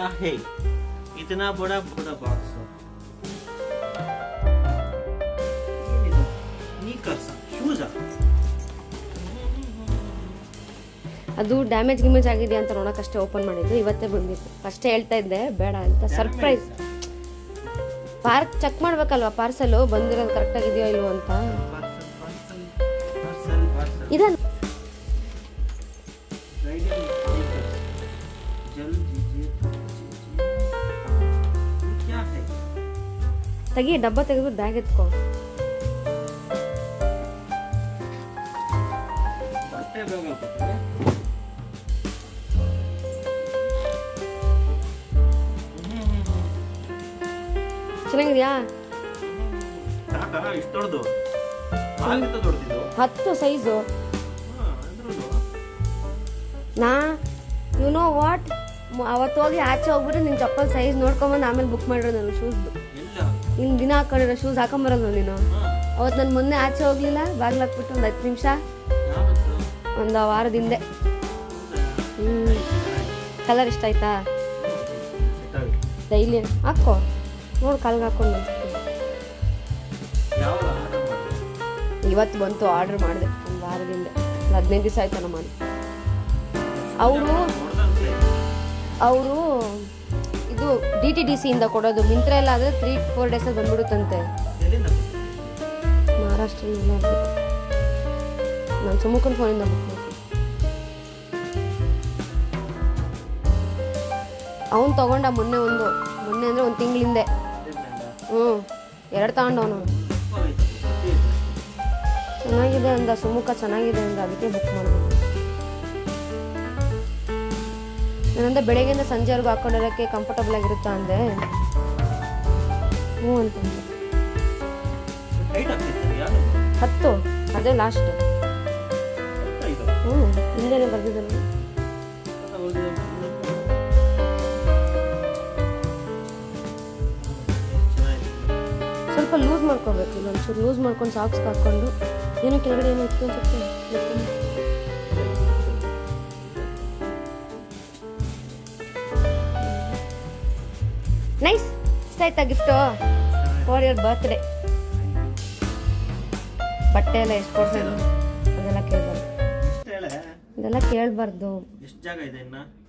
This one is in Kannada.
क्या है इतना बड़ा बड़ा बॉक्स ಸ್ನೀಕರ್ಸ್ ಶೂಸಾ ಅದು ಡ್ಯಾಮೇಜ್ ಗಿಮೇಜ್ ಆಗಿದೆಯಾ ಅಂತ ನೋಡೋಕ್ಕಷ್ಟೇ ಓಪನ್ ಮಾಡಿದ್ದು ಇವತ್ತೇ ಬಂದಿತ್ತು ಫಸ್ಟೇ ಹೇಳ್ತಾ ಇದ್ದೆ ಬೇಡ ಅಂತ ಸರ್ಪ್ರೈಸ್ ಪಾರ್ಕ್ ಚೆಕ್ ಮಾಡ್ಬೇಕಲ್ವಾ ಪಾರ್ಸಲು ಬಂದಿರೋದು ಕರೆಕ್ಟ್ ಆಗಿದೆಯೋ ಇಲ್ವೋ ಅಂತ ಪಾರ್ಸಲ್ ಪಾರ್ಸಲ್ ಪಾರ್ಸಲ್ ಪಾರ್ಸಲ್ ಇದನ್ನು ब्राइडल स्नीकर्स जल दीजिए तो दीजिए। ये क्या है ತೆಗಿ ಡಬ್ಬ ತೆಗೆದ್ಬಿಟ್ಟು ಬ್ಯಾಗ್ ಎತ್ಕೋ ಬಟ್ಟೆ ಬ್ಯಾಗ್ ಹಾಕ್ಬಿಟ್ರೆ ಚೆನ್ನಾಗಿದ್ಯಾ ಸಾಕಾ ಇಷ್ಟು ದೊಡ್ಡದು ಆಗಿಂತ ದೊಡ್ಡದಿದ್ದು ಹತ್ತು ಸೈಜು ಹಾ ಅದ್ರದ್ದು ನಾ ಯು ನೋ ವಾಟ್ ಅವತ್ತು ಹೋಗಿ ಆಚೆ ಹೋಗ್ಬಿಟ್ಟು ನಿನ್ನ ಚಪ್ಪಲ್ ಸೈಜ್ ನೋಡ್ಕೊಂಬಂದು ಆಮೇಲೆ ಬುಕ್ ಮಾಡಿರೋ ನಾನು ಶೂಸ್ದು ಎಲ್ಲ ಇನ್ನು ದಿನ ಹಾಕೊಂಡಿರೋ ಶೂಸ್ ಹಾಕೊಂಬರಲ್ಲ ನೀನು ಹಾ ಅವತ್ತು ನಾನು ಮೊನ್ನೆ ಆಚೆ ಹೋಗ್ಲಿಲ್ಲ ಬಾಗ್ಲು ಹಾಕ್ಬಿಟ್ಟು ಒಂದು ಹತ್ತು ನಿಮಿಷ ಯಾವತ್ತು ಒಂದು ವಾರದ ಹಿಂದೆ ಹ್ಞೂ ಕಲರ್ ಇಷ್ಟ ಆಯ್ತಾ ಸೆಟ್ ಆಗುತ್ತೆ ಡೈಲಿ ಹಾಕೋ ನೋಡು ಕಾಲ್ಗೆ ಹಾಕೊಂಡು ಯಾವಾಗ ಆರ್ಡರ್ ಮಾಡಿದೆ ಇವತ್ತು ಬಂತು ಆರ್ಡ್ರ್ ಮಾಡಿದೆ ಒಂದು ವಾರದಿಂದ ಒಂದು ಹದಿನೈದು ದಿವಸ ಆಯ್ತಲ್ಲ ಮಾಡಿ ಅವರು ನೋಡ್ದಂತೆ ಅವರು ಇದು ಡಿ ಟಿ ಡಿ ಸಿಯಿಂದ ಕೊಡೋದು ಮಿಂತ್ರ ಎಲ್ಲ ಆದರೆ ತ್ರೀ ಫೋರ್ ಡೇಸಲ್ಲಿ ಬಂದ್ಬಿಡುತ್ತಂತೆ ಎಲ್ಲಿಂದ ಮಹಾರಾಷ್ಟ್ರದಿಂದ ನಾನು ಸುಮುಖನ ಫೋನಿಂದ ಬುಕ್ ಮಾಡಿದೆ ಅವನು ತಗೊಂಡ ಮೊನ್ನೆ ಒಂದು ಮೊನ್ನೆ ಅಂದರೆ ಒಂದು ತಿಂಗಳಿಂದೆ ಹ್ಞೂ ಎರಡು ತಗೊಂಡವನು ಚೆನ್ನಾಗಿದೆ ಅಂದ ಸುಮುಖ ಚೆನ್ನಾಗಿದೆ ಅಂದ ಅದಕ್ಕೆ ಬುಕ್ ಮಾಡಿದೆ ನಾನಂದೆ ಬೆಳಗ್ಗೆಯಿಂದ ಸಂಜೆವರೆಗೂ ಹಾಕೊಂಡಿರೋಕ್ಕೆ ಕಂಫರ್ಟಬಲ್ ಆಗಿರುತ್ತಾ ಅಂದೆ ಹ್ಞೂ ಅಂತಂದೆ ಟೈಟ್ ಆಗ್ತಿತ್ತು ಯಾರು ಹತ್ತು ಅದೇ ಲಾಸ್ಟ್ ಇದು ಹ್ಞೂ ಹಿಂದೆನೇ ಬರ್ದಿದ್ದಲ್ಲ ಸ್ವಲ್ಪ ಲೂಸ್ ಮಾಡ್ಕೋಬೇಕು ಇಲ್ಲ ಒಂಚೂರು ಲೂಸ್ ಮಾಡ್ಕೊಂಡು ಸಾಕ್ಸ್ ಹಾಕ್ಕೊಂಡು ಏನೋ ಕೆಳಗಡೆ ಏನೋ ಇತ್ತು ಅನ್ಸುತ್ತೆ ಎತ್ಕೊಂಡು. ನೈಸ್ ಇಷ್ಟ ಆಯ್ತಾ ಗಿಫ್ಟು ಫಾರ್ ಯುವರ್ ಬರ್ತ್ಡೇ ಬಟ್ಟೆ ಎಲ್ಲ ಎಷ್ಟು ಕೊಡ್ಸಿದ್ರು ಅದೆಲ್ಲ ಕೇಳ್ಬಾರ್ದು ಎಷ್ಟು ಹೇಳೆ ಇದೆಲ್ಲ ಕೇಳಬಾರ್ದು ಎಷ್ಟು ಜಾಗ ಇದೆ ಇನ್ನ